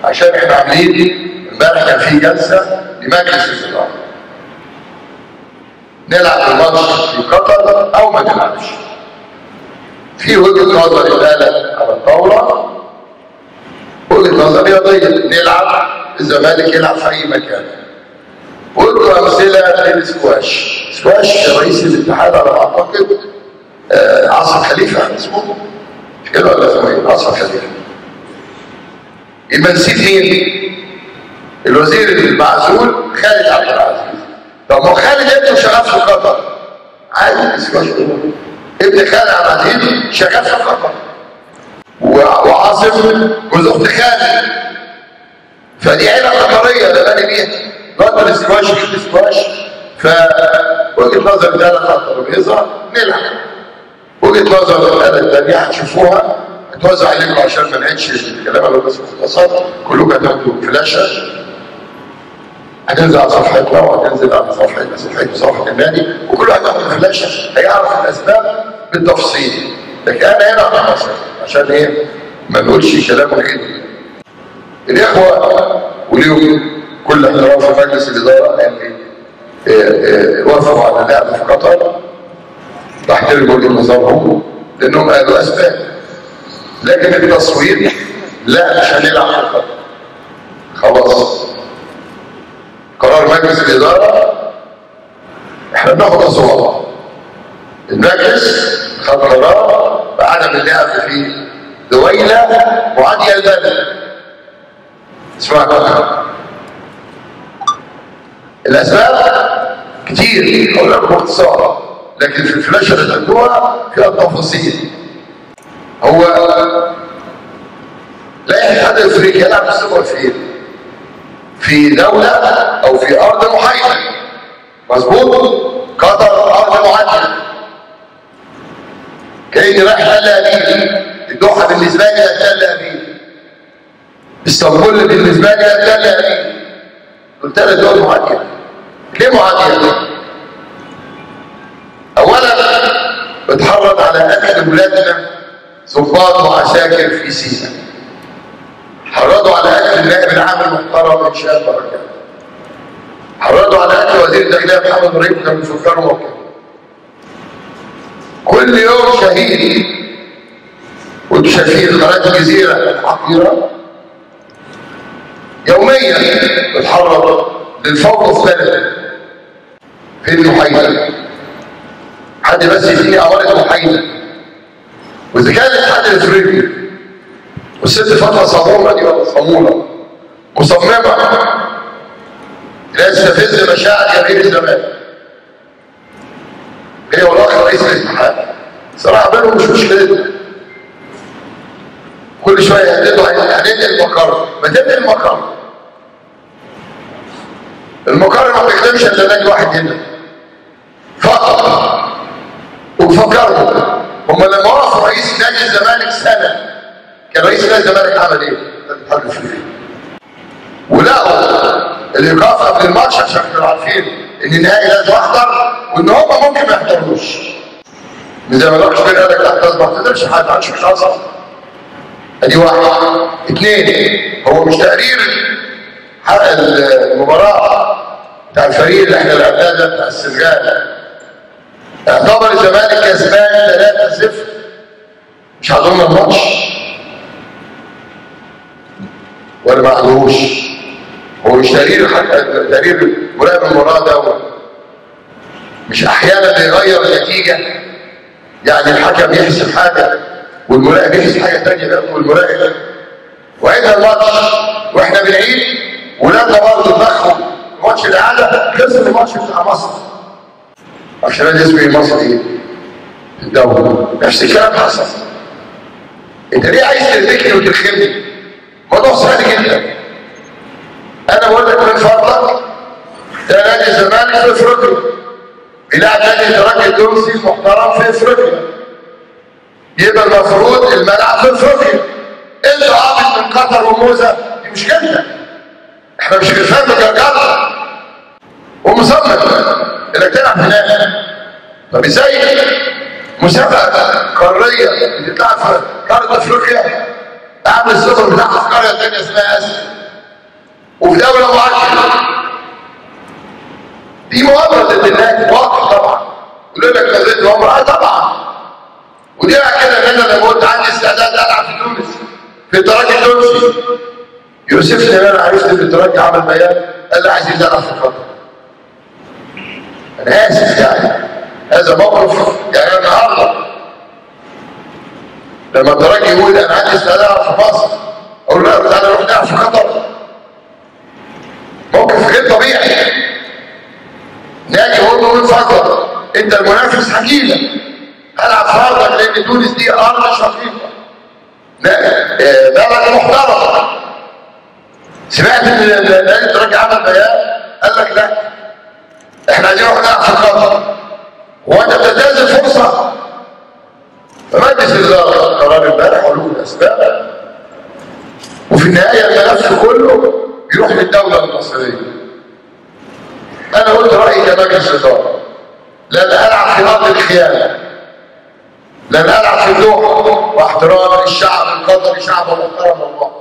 عشان احنا عاملين امبارح كان في جلسه لمجلس الاداره نلعب الماتش في قطر او ما نلعبش في وجهه نظر اتقالت على الطاوله وجهه نظر رياضيه نلعب الزمالك يلعب في اي مكان قلت امثله للسكواش سكواش رئيس الاتحاد على ما اعتقد آه عاصم خليفه اسمه مش كده ولا اسمه ايه؟ عاصم خليفه يبقى نسيت مين؟ الوزير المعزول خالد عبد العزيز طب ما هو خالد ابنه شغال في قطر عادي سكواش ابن خالد عبد العزيز شغال في قطر وعاصم جوز اخت خالد فدي عيله قطريه ده بني بيها نقدر السكواش جبت سكواش فوجهه نظر ده على الترابيزه نلعب وجهه نظر الاله الثانيه هتشوفوها هتوزع عليكم عشان ما نعيدش الكلام انا بس مختصر كلكم هتاخدوا فلاشه هتنزل على صفحتنا وهتنزل على صفحه صفحه صفحه النادي وكل واحد ياخد فلاشه هيعرف الاسباب بالتفصيل لكن انا هنا هختصر عشان ايه ما نقولش كلام غير الاخوه وليهم كل احترام في مجلس الاداره اللي وافقوا على اللعب في قطر تحترم وجهه نظرهم لانهم قالوا اسباب لكن التصوير لا مش هنلعب في قطر خلاص قرار مجلس الاداره احنا بناخد اصوات المجلس خد قرار بعدم اللعب في دويله معاديه للبلد اسمها قطر الاسباب كتير اقول لكم باختصار لكن في الفلاشه اللي تاخدوها فيها التفاصيل هو لا الاتحاد الافريقي يلعب السوبر فين؟ في دولة أو في أرض محايدة مظبوط؟ قطر أرض معادية كأني رايح تل أبيب الدوحة بالنسبة لي تل أبيب اسطنبول بالنسبة لي تل أبيب قلت لها دول معادية ليه معادية؟ أولا بتحرض على أكل ولادنا ضباط وعساكر في سيناء حرضوا على اكل النائب العام المحترم ان شاء الله بركاته حرضوا على اكل وزير الداخليه محمد ابراهيم كانوا بيفكروا موقفه كل يوم شهيد وانتوا شايفين قناه الجزيره الحقيره يوميا بتحرض للفوضى في بلد في المحايده حد بس يديني اماره محايده واذا كان الاتحاد الافريقي والست فتره صمومه دي ولا صموله مصممه لا تستفز مشاعر جماهير الزمالك هي والاخ رئيس الاتحاد صراحه بينهم مش مشكلتنا كل شويه يهددوا هننقل المقر ما تنقل المقر المقر ما بيخدمش الا نادي واحد هنا فقط وفكروا هم لما وقف رئيس نادي الزمالك سنه كان رئيس نادي الزمالك عمل ايه؟ الاتحاد الافريقي ولقوا الايقاف قبل الماتش عشان كانوا عارفين ان النهائي لازم احضر وان هم ممكن ما يحضروش زي ما الراجل كده قال لك لا لازم ما تقدرش حد عندش مش حصل ادي واحد اثنين هو مش تقرير حق المباراه بتاع الفريق اللي احنا لعبناه ده بتاع السنغال اعتبر الزمالك كسبان 3-0 مش هضمنا الماتش ولا ما عندهوش هو مش تقرير حتى تقرير مراقب المباراه ده مش احيانا بيغير النتيجه يعني الحكم يحسب حاجه والمراقب يحسب حاجه ثانيه والمراقب وعيدنا الماتش واحنا بنعيد ولادنا برضه دماغهم ماتش الاعاده خسر الماتش بتاع مصر عشان انا اسمي مصر ايه؟ الدوري نفس الكلام حصل انت ليه عايز ترتكني وترخمني؟ موضوع سهل جدا انا بقول لك من فضلك ده نادي الزمالك في افريقيا بيلعب نادي الترجي التونسي المحترم في افريقيا يبقى المفروض الملعب في افريقيا انت عابد من قطر وموزه دي مشكلتك احنا مش خلفان بجرجرة ومصمم انك تلعب هناك طب ازاي مسابقه قاريه بتتلعب في قاره افريقيا اعمل السفر بتاعها في قريه ثانيه اسمها اسيا وفي دوله معاشره دي مؤامره ضد النادي واضح طبعا يقول لك نزلت مؤامره اه طبعا ودي بقى كده ان انا لما قلت عندي استعداد العب في تونس في الترجي التونسي يوسفني ان انا عرفت في الترجي عمل بيان قال لي عايزين نلعب في قطر انا اسف يعني هذا موقف يعني النهارده لما الترجي يقول انا عندي استعداد العب في مصر اقول له لا تعالى نروح نلعب في قطر موقف غير طبيعي ناجي اقول له فضل انت المنافس حكيلة العب في ارضك لان تونس دي ارض شقيقه بلد محترم سمعت ان نادي الترجي عمل بيان قال لك لا احنا عايزين نروح نلعب في قطر هو انت بتنتهز الفرصه فمجلس الاداره قرار امبارح وله الاسباب وفي النهايه الملف كله بيروح للدوله المصريه انا قلت رايي كمجلس اداره لن العب في ارض الخيانه لن العب في الدوحه واحترام للشعب القطري شعب محترم والله